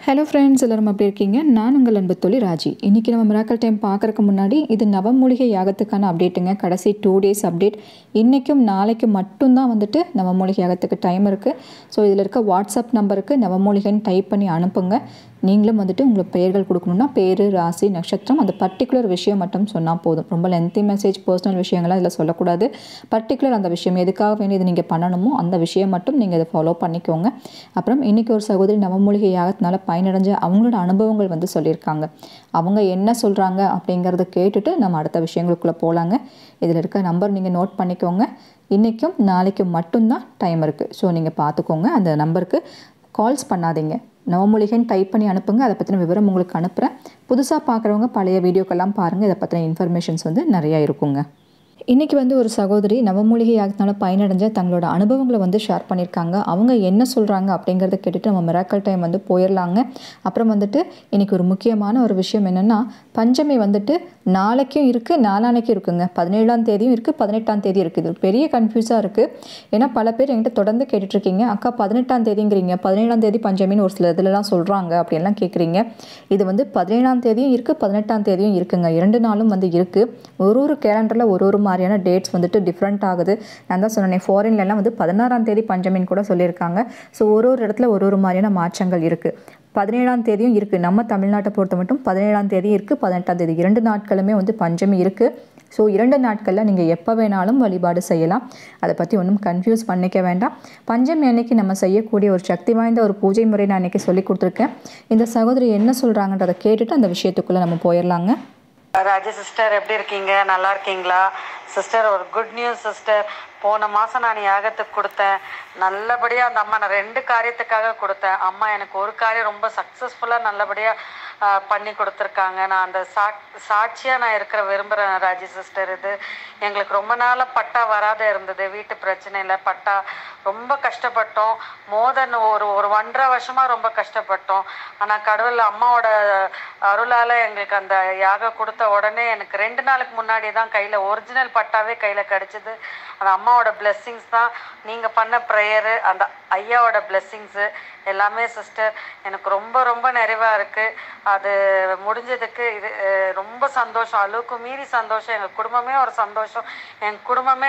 hello friends எல்லாரும் எப்படி இருக்கீங்க நான் உங்கள் அன்பு தொழில் ராஜி இன்றைக்கி நம்ம மிராக்கல் டைம் பார்க்குறக்கு முன்னாடி இது நவமூலிகை யாகத்துக்கான அப்டேட்டுங்க கடைசி டூ டேஸ் அப்டேட் இன்றைக்கும் நாளைக்கும் மட்டும்தான் வந்துட்டு நவமூலிகை யாகத்துக்கு டைம் இருக்குது ஸோ இதில் இருக்க வாட்ஸ்அப் நம்பருக்கு நவமூலிகைன்னு டைப் பண்ணி அனுப்புங்க நீங்களும் வந்துட்டு உங்களுக்கு பெயர்கள் கொடுக்கணுன்னா பேர் ராசி நட்சத்திரம் அந்த பர்டிகுலர் விஷயம் மட்டும் சொன்னால் போதும் ரொம்ப லென்த்தி மெசேஜ் பர்சனல் விஷயங்கள்லாம் இதில் சொல்லக்கூடாது பர்டிகுலர் அந்த விஷயம் எதுக்காக வேண்டி இது நீங்கள் பண்ணணுமோ அந்த விஷயம் மட்டும் நீங்கள் இதை ஃபாலோ பண்ணிக்கோங்க அப்புறம் இன்றைக்கி ஒரு சகோதரி நவமூலிகை யாகத்தினால பயனடைஞ்ச அவங்களோட அனுபவங்கள் வந்து சொல்லியிருக்காங்க அவங்க என்ன சொல்கிறாங்க அப்படிங்கிறத கேட்டுட்டு நம்ம அடுத்த விஷயங்களுக்குள்ளே போகலாங்க இதில் இருக்க நம்பர் நீங்கள் நோட் பண்ணிக்கோங்க இன்றைக்கும் நாளைக்கும் மட்டும்தான் டைம் இருக்குது ஸோ நீங்கள் பார்த்துக்கோங்க அந்த நம்பருக்கு கால்ஸ் பண்ணாதீங்க நவமூலிகைன்னு டைப் பண்ணி அனுப்புங்க அதை பற்றின விவரம் உங்களுக்கு அனுப்புகிறேன் புதுசாக பார்க்குறவங்க பழைய வீடியோக்கெல்லாம் பாருங்கள் இதை பற்றின இன்ஃபர்மேஷன்ஸ் வந்து நிறையா இருக்குங்க இன்றைக்கி வந்து ஒரு சகோதரி நவமூலிகை யாகத்தினால பயனடைஞ்ச தங்களோட அனுபவங்களை வந்து ஷேர் பண்ணியிருக்காங்க அவங்க என்ன சொல்கிறாங்க அப்படிங்கிறத கேட்டுட்டு நம்ம மிராக்கல் டைம் வந்து போயிடலாங்க அப்புறம் வந்துட்டு இன்றைக்கி ஒரு முக்கியமான ஒரு விஷயம் என்னென்னா பஞ்சமி வந்துட்டு நாளைக்கும் இருக்குது நாளானைக்கும் இருக்குங்க பதினேழாம் தேதியும் இருக்குது பதினெட்டாம் தேதி இருக்குது இது பெரிய கன்ஃபியூஸாக இருக்குது ஏன்னா பல பேர் என்கிட்ட தொடர்ந்து கேட்டுட்ருக்கீங்க அக்கா பதினெட்டாம் தேதிங்கிறீங்க பதினேழாம் தேதி பஞ்சமின்னு ஒரு சில இதிலலாம் சொல்கிறாங்க அப்படின்லாம் கேட்குறீங்க இது வந்து பதினேழாம் தேதியும் இருக்குது பதினெட்டாம் தேதியும் இருக்குங்க இரண்டு நாளும் வந்து இருக்குது ஒரு ஒரு கேலண்டரில் ஒரு ஒரு மாதிரியான டேட்ஸ் வந்துட்டு டிஃப்ரெண்ட் ஆகுது நான் தான் சொன்னேன் ஃபாரின்லலாம் வந்து பதினாறாம் தேதி பஞ்சமின்னு கூட சொல்லியிருக்காங்க ஸோ ஒரு ஒரு இடத்துல ஒரு ஒரு மாதிரியான மாற்றங்கள் இருக்குது பதினேழாம் தேதியும் இருக்குது நம்ம தமிழ்நாட்டை பொறுத்த மட்டும் பதினேழாம் தேதியும் இருக்குது பதினெட்டாம் தேதி இரண்டு நாட்களுமே வந்து பஞ்சமி இருக்குது ஸோ இரண்டு நாட்களில் நீங்கள் எப்போ வேணாலும் வழிபாடு செய்யலாம் அதை பற்றி ஒன்றும் கன்ஃபியூஸ் பண்ணிக்க வேண்டாம் பஞ்சமி அன்னைக்கு நம்ம செய்யக்கூடிய ஒரு சக்தி வாய்ந்த ஒரு பூஜை முறை நான் அன்றைக்கி சொல்லி கொடுத்துருக்கேன் இந்த சகோதரி என்ன சொல்கிறாங்கன்றதை கேட்டுட்டு அந்த விஷயத்துக்குள்ளே நம்ம போயிடலாங்க ராஜா சிஸ்டர் எப்படி இருக்கீங்க நல்லா இருக்கீங்களா சிஸ்டர் ஒரு குட் நியூஸ் சிஸ்டர் போன மாதம் நான் யாகத்துக்கு கொடுத்தேன் நல்லபடியாக அந்த அம்மா நான் ரெண்டு காரியத்துக்காக கொடுத்தேன் அம்மா எனக்கு ஒரு காரியம் ரொம்ப சக்ஸஸ்ஃபுல்லாக நல்லபடியாக பண்ணி கொடுத்துருக்காங்க நான் அந்த சா சாட்சியாக நான் இருக்கிற விரும்புகிறேன் ராஜி சிஸ்டர் இது எங்களுக்கு ரொம்ப நாளாக பட்டா வராத இருந்தது வீட்டு பிரச்சனையில் பட்டா ரொம்ப கஷ்டப்பட்டோம் மோதன் ஒரு ஒரு ஒன்றரை வருஷமாக ரொம்ப கஷ்டப்பட்டோம் ஆனால் கடவுள் அம்மாவோட அருளால் எங்களுக்கு அந்த யாகம் கொடுத்த உடனே எனக்கு ரெண்டு நாளுக்கு முன்னாடி தான் கையில் ஒரிஜினல் பட்டாவே கையில் கிடச்சிது அந்த அம்மாவோட பிளெஸ்ஸிங்ஸ் தான் நீங்கள் பண்ண ப்ரேயரு அந்த ஐயாவோட பிளெஸ்ஸிங்ஸு எல்லாமே சிஸ்டர் எனக்கு ரொம்ப ரொம்ப நிறைவாக இருக்குது அது முடிஞ்சதுக்கு இது அஹ், ரொம்ப சந்தோஷம் அளவுக்கு மீறி சந்தோஷம் எங்கள் குடும்பமே ஒரு சந்தோஷம் என் குடும்பமே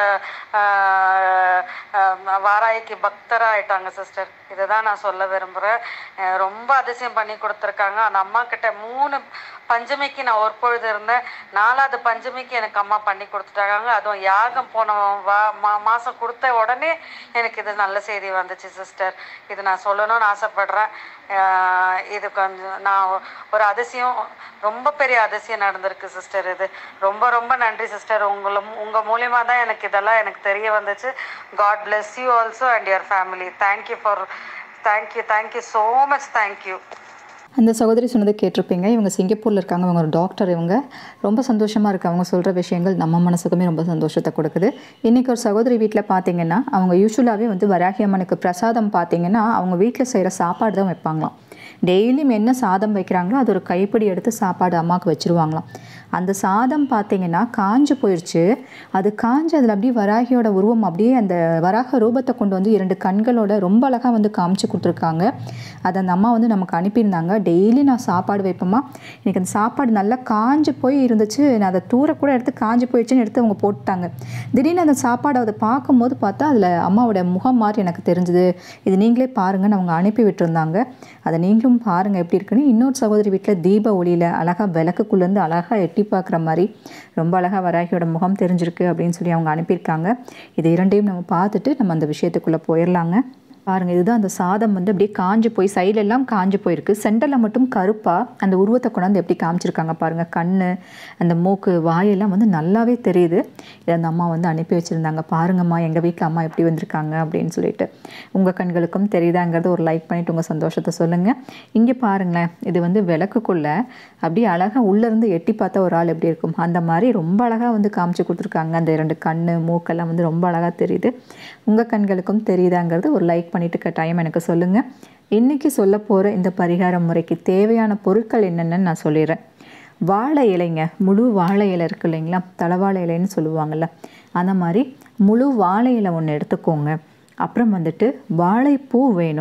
உங்கள் வாராய்க்கு பக்தராக ஆயிட்டாங்க சிஸ்டர் இதை தான் நான் சொல்ல விரும்புகிறேன் ரொம்ப அதிசயம் பண்ணி கொடுத்துருக்காங்க அந்த அம்மா கிட்ட மூணு பஞ்சமிக்கு நான் ஒரு பொழுது இருந்தேன் நாலாவது பஞ்சமிக்கு எனக்கு அம்மா பண்ணி கொடுத்துட்டாங்க அதுவும் யாகம் போன வா மா மாதம் கொடுத்த உடனே எனக்கு இது நல்ல செய்தி வந்துச்சு சிஸ்டர் இது நான் சொல்லணும்னு ஆசைப்படுறேன் ஆஹ் இது கொஞ்சம் நான் ஒரு அதிசயம் ரொம்ப பெரிய அதிசயம் நடந்திருக்கு சிஸ்டர் இது ரொம்ப ரொம்ப நன்றி சிஸ்டர் உங்களை உங்கள் மூலியமாக தான் எனக்கு இதெல்லாம் எனக்கு தெரிய வந்துச்சு God bless you also and your family thank you for thank you thank you so much thank you அந்த சகோதரி சொன்னதை கேட்டிருப்பீங்க இவங்க சிங்கப்பூரில் இருக்காங்க அவங்க ஒரு டாக்டர் இவங்க ரொம்ப சந்தோஷமாக இருக்குது அவங்க சொல்கிற விஷயங்கள் நம்ம மனசுக்குமே ரொம்ப சந்தோஷத்தை கொடுக்குது இன்றைக்கி ஒரு சகோதரி வீட்டில் பார்த்தீங்கன்னா அவங்க யூஸ்வலாகவே வந்து வராகி அம்மனுக்கு பிரசாதம் பார்த்தீங்கன்னா அவங்க வீட்டில் செய்கிற சாப்பாடு தான் வைப்பாங்களாம் டெய்லியும் என்ன சாதம் வைக்கிறாங்களோ அது ஒரு கைப்பிடி எடுத்து சாப்பாடு அம்மாவுக்கு வச்சுருவாங்களாம் அந்த சாதம் பார்த்தீங்கன்னா காஞ்சு போயிடுச்சு அது காஞ்சு அதில் அப்படியே வராகியோட உருவம் அப்படியே அந்த வராக ரூபத்தை கொண்டு வந்து இரண்டு கண்களோட ரொம்ப அழகாக வந்து காமிச்சு கொடுத்துருக்காங்க அதை அந்த அம்மா வந்து நமக்கு அனுப்பியிருந்தாங்க டெய்லி நான் சாப்பாடு வைப்பேம்மா எனக்கு அந்த சாப்பாடு நல்லா காஞ்சு போய் இருந்துச்சு நான் அதை தூர கூட எடுத்து காஞ்சு போயிடுச்சுன்னு எடுத்து அவங்க போட்டுட்டாங்க திடீர்னு அந்த சாப்பாடை அதை பார்க்கும்போது பார்த்தா அதில் அம்மாவோட முகம் மாதிரி எனக்கு தெரிஞ்சுது இது நீங்களே பாருங்கன்னு அவங்க அனுப்பி விட்டுருந்தாங்க அதை நீங்களும் பாருங்கள் எப்படி இருக்குன்னு இன்னொரு சகோதரி வீட்டில் தீப ஒளியில் அழகாக விளக்குக்குள்ளேருந்து அழகாக எட்டி பார்க்குற மாதிரி ரொம்ப அழகாக வராகியோட முகம் தெரிஞ்சிருக்கு அப்படின்னு சொல்லி அவங்க அனுப்பியிருக்காங்க இது இரண்டையும் நம்ம பார்த்துட்டு நம்ம அந்த விஷயத்துக்குள்ளே போயிடலாங்க பாருங்கள் இதுதான் அந்த சாதம் வந்து அப்படியே காஞ்சு போய் சைடுல எல்லாம் காஞ்சு போயிருக்கு சென்டரில் மட்டும் கருப்பாக அந்த உருவத்தை கொண்டாந்து எப்படி காமிச்சிருக்காங்க பாருங்கள் கண் அந்த மூக்கு வாயெல்லாம் வந்து நல்லாவே தெரியுது இதை அந்த அம்மா வந்து அனுப்பி வச்சுருந்தாங்க பாருங்கம்மா எங்கள் வீட்டில் அம்மா எப்படி வந்திருக்காங்க அப்படின்னு சொல்லிட்டு உங்கள் கண்களுக்கும் தெரியுதாங்கிறது ஒரு லைக் பண்ணிவிட்டு உங்கள் சந்தோஷத்தை சொல்லுங்கள் இங்கே பாருங்களேன் இது வந்து விளக்குக்குள்ளே அப்படியே அழகாக உள்ளேருந்து எட்டி பார்த்தா ஒரு ஆள் எப்படி இருக்கும் அந்த மாதிரி ரொம்ப அழகாக வந்து காமிச்சு கொடுத்துருக்காங்க அந்த இரண்டு கண் மூக்கெல்லாம் வந்து ரொம்ப அழகாக தெரியுது உங்கள் கண்களுக்கும் தெரியுதாங்கிறது ஒரு லைக் பண்ணிவிட்டு கட்டாயம் எனக்கு சொல்லுங்கள் இன்றைக்கி சொல்ல போகிற இந்த பரிகார முறைக்கு தேவையான பொருட்கள் என்னென்னு நான் சொல்லிடுறேன் வாழை இலைங்க முழு வாழை இலை இருக்கு இல்லைங்களா தலவாழை இலைன்னு சொல்லுவாங்கள்ல அந்த மாதிரி முழு வாழை இலை ஒன்று எடுத்துக்கோங்க அப்புறம் வந்துட்டு வாழைப்பூ வேணும்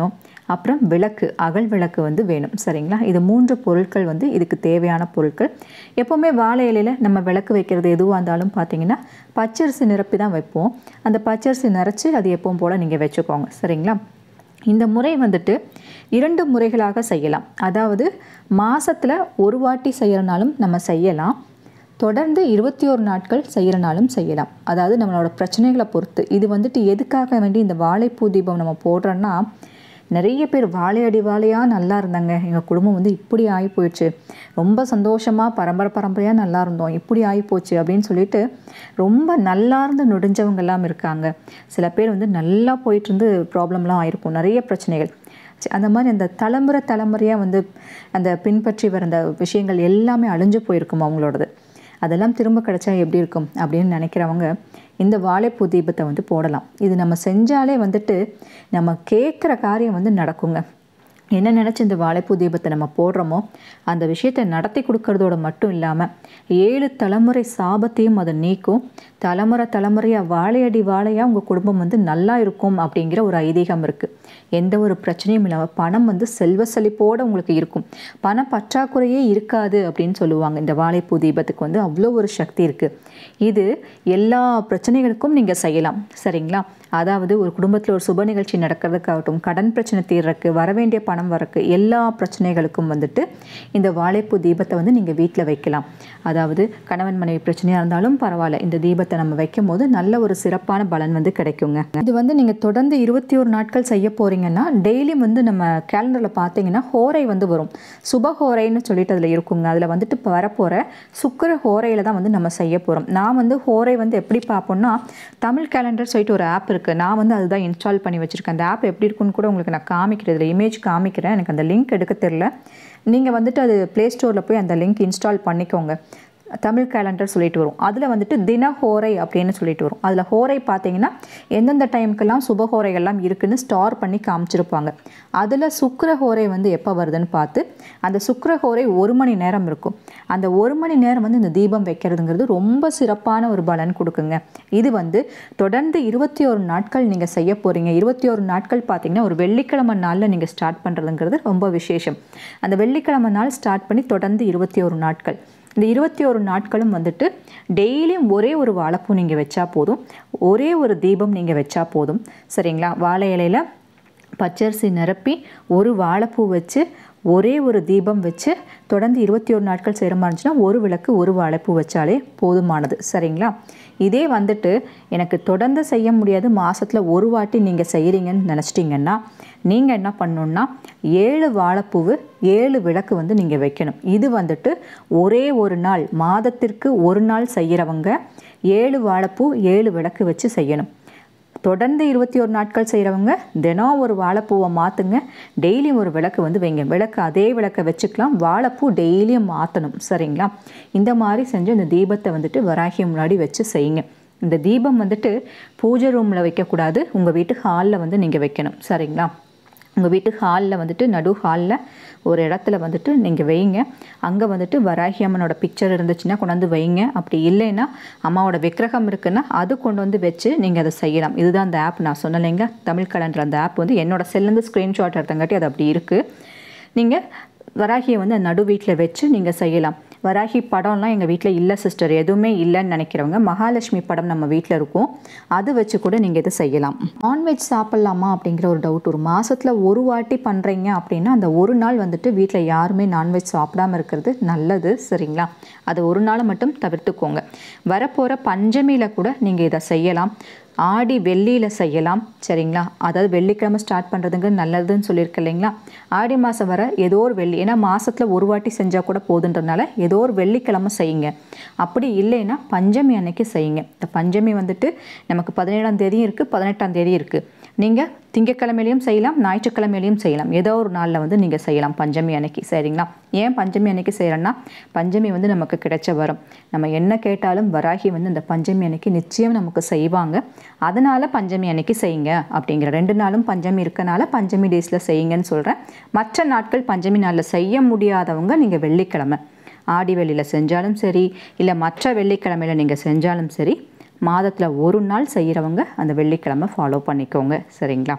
அப்புறம் விளக்கு அகல் விளக்கு வந்து வேணும் சரிங்களா இது மூன்று பொருட்கள் வந்து இதுக்கு தேவையான பொருட்கள் எப்போவுமே வாழை இலையில் நம்ம விளக்கு வைக்கிறது எதுவாக இருந்தாலும் பார்த்தீங்கன்னா பச்சரிசி நிரப்பி தான் வைப்போம் அந்த பச்சரிசி நிறச்சி அது எப்பவும் போல் நீங்கள் வச்சுக்கோங்க சரிங்களா இந்த முறை வந்துட்டு இரண்டு முறைகளாக செய்யலாம் அதாவது மாசத்துல ஒரு வாட்டி செய்யறனாலும் நம்ம செய்யலாம் தொடர்ந்து இருபத்தி ஒரு நாட்கள் செய்கிறனாலும் செய்யலாம் அதாவது நம்மளோட பிரச்சனைகளை பொறுத்து இது வந்துட்டு எதுக்காக வேண்டி இந்த வாழைப்பூ தீபம் நம்ம போடுறோன்னா நிறைய பேர் வாழையடி வாழையாக நல்லா இருந்தாங்க எங்கள் குடும்பம் வந்து இப்படி ஆகி போயிடுச்சு ரொம்ப சந்தோஷமாக பரம்பரை பரம்பரையாக நல்லா இருந்தோம் இப்படி ஆகி போச்சு அப்படின்னு சொல்லிட்டு ரொம்ப நல்லா இருந்து நொடிஞ்சவங்க எல்லாம் இருக்காங்க சில பேர் வந்து நல்லா போயிட்டு இருந்து ப்ராப்ளம்லாம் ஆயிருக்கும் நிறைய பிரச்சனைகள் சரி, அந்த மாதிரி அந்த தலைமுறை தலைமுறையாக வந்து அந்த பின்பற்றி வர அந்த விஷயங்கள் எல்லாமே அழிஞ்சு போயிருக்கும் அவங்களோடது அதெல்லாம் திரும்ப கிடைச்சா எப்படி இருக்கும் அப்படின்னு நினைக்கிறவங்க இந்த வாழைப்பூ தீபத்தை வந்து போடலாம் இது நம்ம செஞ்சாலே வந்துட்டு நம்ம கேட்குற காரியம் வந்து நடக்குங்க என்ன நினச்சி இந்த வாழைப்பூ தீபத்தை நம்ம போடுறோமோ அந்த விஷயத்தை நடத்தி கொடுக்கறதோட மட்டும் இல்லாமல் ஏழு தலைமுறை சாபத்தையும் அதை நீக்கும் தலைமுறை தலைமுறையாக வாழையடி வாழையாக உங்கள் குடும்பம் வந்து நல்லா இருக்கும் அப்படிங்கிற ஒரு ஐதீகம் இருக்குது எந்த ஒரு பிரச்சனையும் இல்லாமல் பணம் வந்து செல்வ செழிப்போடு உங்களுக்கு இருக்கும் பண பற்றாக்குறையே இருக்காது அப்படின்னு சொல்லுவாங்க இந்த வாழைப்பூ தீபத்துக்கு வந்து அவ்வளோ ஒரு சக்தி இருக்குது இது எல்லா பிரச்சனைகளுக்கும் நீங்கள் செய்யலாம் சரிங்களா அதாவது ஒரு குடும்பத்தில் ஒரு சுப நிகழ்ச்சி நடக்கிறதுக்காகட்டும் கடன் பிரச்சனை தீர்றக்கு வரவேண்டிய பணம் வரக்கு எல்லா பிரச்சனைகளுக்கும் வந்துட்டு இந்த வாழைப்பூ தீபத்தை வந்து நீங்கள் வீட்டில் வைக்கலாம் அதாவது கணவன் மனைவி பிரச்சனையாக இருந்தாலும் பரவாயில்ல இந்த தீபத்தை நம்ம வைக்கும் போது நல்ல ஒரு சிறப்பான பலன் வந்து கிடைக்குங்க இது வந்து நீங்கள் தொடர்ந்து இருபத்தி ஒரு நாட்கள் செய்ய போறீங்கன்னா டெய்லியும் வந்து நம்ம கேலண்டரில் பார்த்தீங்கன்னா ஹோரை வந்து வரும் சுப ஹோரைன்னு சொல்லிட்டு அதில் இருக்குங்க அதில் வந்துட்டு இப்போ வரப்போகிற சுக்கிர ஹோரையில் தான் வந்து நம்ம செய்ய போகிறோம் நான் வந்து ஹோரை வந்து எப்படி பார்ப்போம்னா தமிழ் கேலண்டர் சொல்லிட்டு ஒரு ஆப் இருக்குது நான் வந்து அதுதான் இன்ஸ்டால் பண்ணி வச்சுருக்கேன் அந்த ஆப் எப்படி இருக்குன்னு கூட உங்களுக்கு நான் காமிக்கிறேன் இதில் இமேஜ் காமிக்கிறேன் எனக்கு அந்த லிங்க் எடுக்க தெரில நீங்கள் வந்துட்டு அது ப்ளே ஸ்டோரில் போய் அந்த லிங்க் இன்ஸ்டால் பண்ணிக்கோங்க தமிழ் கேலண்டர் சொல்லிட்டு வரும் அதில் வந்துட்டு தின ஹோரை அப்படின்னு சொல்லிட்டு வரும் அதில் ஹோரை பார்த்தீங்கன்னா எந்தெந்த டைமுக்கெல்லாம் சுப ஹோரைகள்லாம் இருக்குன்னு ஸ்டார் பண்ணி காமிச்சிருப்பாங்க அதில் சுக்கிர ஹோரை வந்து எப்போ வருதுன்னு பார்த்து அந்த சுக்கிர ஹோரை ஒரு மணி நேரம் இருக்கும் அந்த ஒரு மணி நேரம் வந்து இந்த தீபம் வைக்கிறதுங்கிறது ரொம்ப சிறப்பான ஒரு பலன் கொடுக்குங்க இது வந்து தொடர்ந்து இருபத்தி ஒரு நாட்கள் நீங்கள் செய்ய போகிறீங்க இருபத்தி ஒரு நாட்கள் பார்த்தீங்கன்னா ஒரு வெள்ளிக்கிழமை நாளில் நீங்கள் ஸ்டார்ட் பண்ணுறதுங்கிறது ரொம்ப விசேஷம் அந்த வெள்ளிக்கிழமை நாள் ஸ்டார்ட் பண்ணி தொடர்ந்து இருபத்தி ஒரு நாட்கள் இந்த இருபத்தி ஒரு நாட்களும் வந்துட்டு டெய்லியும் ஒரே ஒரு வாழைப்பூ நீங்கள் வச்சா போதும் ஒரே ஒரு தீபம் நீங்கள் வச்சா போதும் சரிங்களா வாழை இலையில பச்சரிசி நிரப்பி ஒரு வாழைப்பூ வச்சு ஒரே ஒரு தீபம் வச்சு தொடர்ந்து இருபத்தி ஒரு நாட்கள் செய்கிற மாதிரி இருந்துச்சுன்னா ஒரு விளக்கு ஒரு வாழைப்பூ வச்சாலே போதுமானது சரிங்களா இதே வந்துட்டு எனக்கு தொடர்ந்து செய்ய முடியாது மாதத்தில் ஒரு வாட்டி நீங்கள் செய்கிறீங்கன்னு நினச்சிட்டிங்கன்னா நீங்கள் என்ன பண்ணணுன்னா ஏழு வாழைப்பூவு ஏழு விளக்கு வந்து நீங்கள் வைக்கணும் இது வந்துட்டு ஒரே ஒரு நாள் மாதத்திற்கு ஒரு நாள் செய்கிறவங்க ஏழு வாழைப்பூ ஏழு விளக்கு வச்சு செய்யணும் தொடர்ந்து இருபத்தி ஒரு நாட்கள் செய்கிறவங்க தினம் ஒரு வாழைப்பூவை மாற்றுங்க டெய்லியும் ஒரு விளக்கு வந்து வைங்க விளக்கு அதே விளக்கை வச்சுக்கலாம் வாழைப்பூ டெய்லியும் மாற்றணும் சரிங்களா இந்த மாதிரி செஞ்சு இந்த தீபத்தை வந்துட்டு வராகி முன்னாடி வச்சு செய்யுங்க இந்த தீபம் வந்துட்டு பூஜை ரூமில் வைக்கக்கூடாது உங்கள் வீட்டு ஹாலில் வந்து நீங்கள் வைக்கணும் சரிங்களா உங்கள் வீட்டு ஹாலில் வந்துட்டு நடு ஹாலில் ஒரு இடத்துல வந்துட்டு நீங்கள் வைங்க அங்கே வந்துட்டு வராகி அம்மனோட பிக்சர் இருந்துச்சுன்னா கொண்டாந்து வைங்க அப்படி இல்லைன்னா அம்மாவோட விக்கிரகம் இருக்குன்னா அது கொண்டு வந்து வச்சு நீங்கள் அதை செய்யலாம் இதுதான் அந்த ஆப் நான் சொன்னலைங்க தமிழ் கலண்டர் அந்த ஆப் வந்து என்னோட செல்லேருந்து ஸ்க்ரீன்ஷாட் எடுத்தங்காட்டி அது அப்படி இருக்குது நீங்கள் வராகியை வந்து நடு வீட்டில் வச்சு நீங்கள் செய்யலாம் வராகி படம்லாம் எங்கள் வீட்டில் இல்லை சிஸ்டர் எதுவுமே இல்லைன்னு நினைக்கிறவங்க மகாலட்சுமி படம் நம்ம வீட்டில் இருக்கும் அது வச்சு கூட நீங்கள் இதை செய்யலாம் நான்வெஜ் சாப்பிட்லாமா அப்படிங்கிற ஒரு டவுட் ஒரு மாதத்தில் ஒரு வாட்டி பண்ணுறீங்க அப்படின்னா அந்த ஒரு நாள் வந்துட்டு வீட்டில் யாருமே நான்வெஜ் சாப்பிடாம இருக்கிறது நல்லது சரிங்களா அதை ஒரு நாள் மட்டும் தவிர்த்துக்கோங்க வரப்போகிற பஞ்சமியில் கூட நீங்கள் இதை செய்யலாம் ஆடி வெள்ளியில் செய்யலாம் சரிங்களா அதாவது வெள்ளிக்கிழமை ஸ்டார்ட் பண்ணுறதுங்க நல்லதுன்னு சொல்லியிருக்க இல்லைங்களா ஆடி மாதம் வர ஏதோ ஒரு வெள்ளி ஏன்னா மாதத்தில் ஒரு வாட்டி செஞ்சால் கூட போதுன்றதுனால ஏதோ ஒரு வெள்ளிக்கிழமை செய்யுங்க அப்படி இல்லைன்னா பஞ்சமி அன்னைக்கு செய்யுங்க இந்த பஞ்சமி வந்துட்டு நமக்கு பதினேழாம் தேதியும் இருக்குது பதினெட்டாம் தேதியும் இருக்குது நீங்கள் திங்கக்கிழமையிலையும் செய்யலாம் ஞாயிற்றுக்கிழமையிலையும் செய்யலாம் ஏதோ ஒரு நாளில் வந்து நீங்கள் செய்யலாம் பஞ்சமி அன்னைக்கு சரிங்களா ஏன் பஞ்சமி அன்னைக்கு செய்கிறோன்னா பஞ்சமி வந்து நமக்கு கிடைச்ச வரும் நம்ம என்ன கேட்டாலும் வராகி வந்து இந்த பஞ்சமி அன்னைக்கு நிச்சயம் நமக்கு செய்வாங்க அதனால் பஞ்சமி அன்னைக்கு செய்யுங்க அப்படிங்கிற ரெண்டு நாளும் பஞ்சமி இருக்கனால பஞ்சமி டேஸில் செய்யுங்கன்னு சொல்கிறேன் மற்ற நாட்கள் பஞ்சமி நாளில் செய்ய முடியாதவங்க நீங்கள் வெள்ளிக்கிழமை ஆடி வெள்ளியில் செஞ்சாலும் சரி இல்லை மற்ற வெள்ளிக்கிழமையில் நீங்கள் செஞ்சாலும் சரி மாதத்தில் ஒரு நாள் செய்கிறவங்க அந்த வெள்ளிக்கிழமை ஃபாலோ பண்ணிக்கோங்க சரிங்களா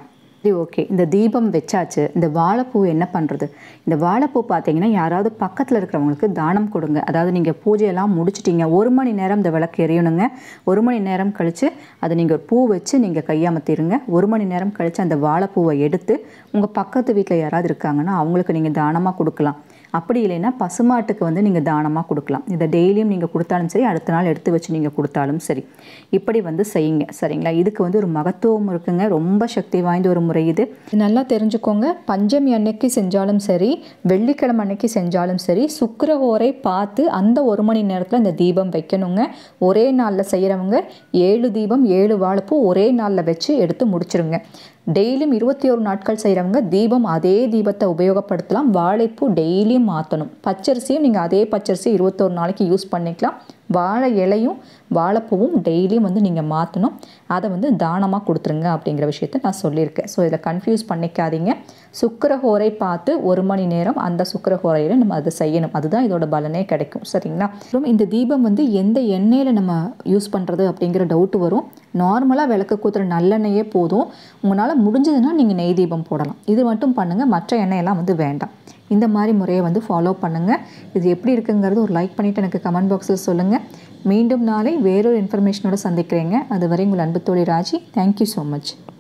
சரி ஓகே இந்த தீபம் வச்சாச்சு இந்த வாழைப்பூ என்ன பண்ணுறது இந்த வாழைப்பூ பார்த்தீங்கன்னா யாராவது பக்கத்தில் இருக்கிறவங்களுக்கு தானம் கொடுங்க அதாவது நீங்கள் பூஜையெல்லாம் முடிச்சிட்டீங்க ஒரு மணி நேரம் இந்த விளக்கு எரியணுங்க ஒரு மணி நேரம் கழித்து அதை நீங்கள் ஒரு பூ வச்சு நீங்கள் கையாமத்திருங்க ஒரு மணி நேரம் கழித்து அந்த வாழைப்பூவை எடுத்து உங்கள் பக்கத்து வீட்டில் யாராவது இருக்காங்கன்னா அவங்களுக்கு நீங்கள் தானமாக கொடுக்கலாம் அப்படி இல்லைன்னா பசுமாட்டுக்கு வந்து நீங்கள் தானமாக கொடுக்கலாம் இதை டெய்லியும் நீங்கள் கொடுத்தாலும் சரி அடுத்த நாள் எடுத்து வச்சு நீங்கள் கொடுத்தாலும் சரி இப்படி வந்து செய்யுங்க சரிங்களா இதுக்கு வந்து ஒரு மகத்துவம் இருக்குங்க ரொம்ப சக்தி வாய்ந்த ஒரு முறை இது நல்லா தெரிஞ்சுக்கோங்க பஞ்சமி அன்னைக்கு செஞ்சாலும் சரி வெள்ளிக்கிழமை அன்னைக்கு செஞ்சாலும் சரி சுக்கிரஹோரை பார்த்து அந்த ஒரு மணி நேரத்தில் இந்த தீபம் வைக்கணுங்க ஒரே நாளில் செய்கிறவங்க ஏழு தீபம் ஏழு வாழைப்பூ ஒரே நாளில் வச்சு எடுத்து முடிச்சிருங்க டெய்லியும் இருபத்தி ஒரு நாட்கள் செய்கிறவங்க தீபம் அதே தீபத்தை உபயோகப்படுத்தலாம் வாழைப்பூ டெய்லியும் மாற்றணும் பச்சரிசியும் நீங்கள் அதே பச்சரிசி இருபத்தோரு நாளைக்கு யூஸ் பண்ணிக்கலாம் வாழை இலையும் வாழைப்பூவும் டெய்லியும் வந்து நீங்கள் மாற்றணும் அதை வந்து தானமாக கொடுத்துருங்க அப்படிங்கிற விஷயத்த நான் சொல்லியிருக்கேன் ஸோ இதில் கன்ஃபியூஸ் பண்ணிக்காதீங்க சுக்கரஹோரை பார்த்து ஒரு மணி நேரம் அந்த சுக்கரஹோரையில் நம்ம அதை செய்யணும் அதுதான் இதோட பலனே கிடைக்கும் சரிங்களா அப்புறம் இந்த தீபம் வந்து எந்த எண்ணெயில் நம்ம யூஸ் பண்ணுறது அப்படிங்கிற டவுட் வரும் நார்மலாக விளக்கு கூத்துற நல்லெண்ணெயே போதும் உங்களால் முடிஞ்சதுன்னா நீங்கள் நெய் தீபம் போடலாம் இது மட்டும் பண்ணுங்கள் மற்ற எண்ணெயெல்லாம் வந்து வேண்டாம் இந்த மாதிரி முறையை வந்து ஃபாலோ பண்ணுங்கள் இது எப்படி இருக்குங்கிறது ஒரு லைக் பண்ணிவிட்டு எனக்கு கமெண்ட் பாக்ஸில் சொல்லுங்கள் மீண்டும் நாளை வேறொரு இன்ஃபர்மேஷனோட சந்திக்கிறேங்க அதுவரை உங்கள் அன்பு தோழி ராஜி தேங்க்யூ ஸோ மச்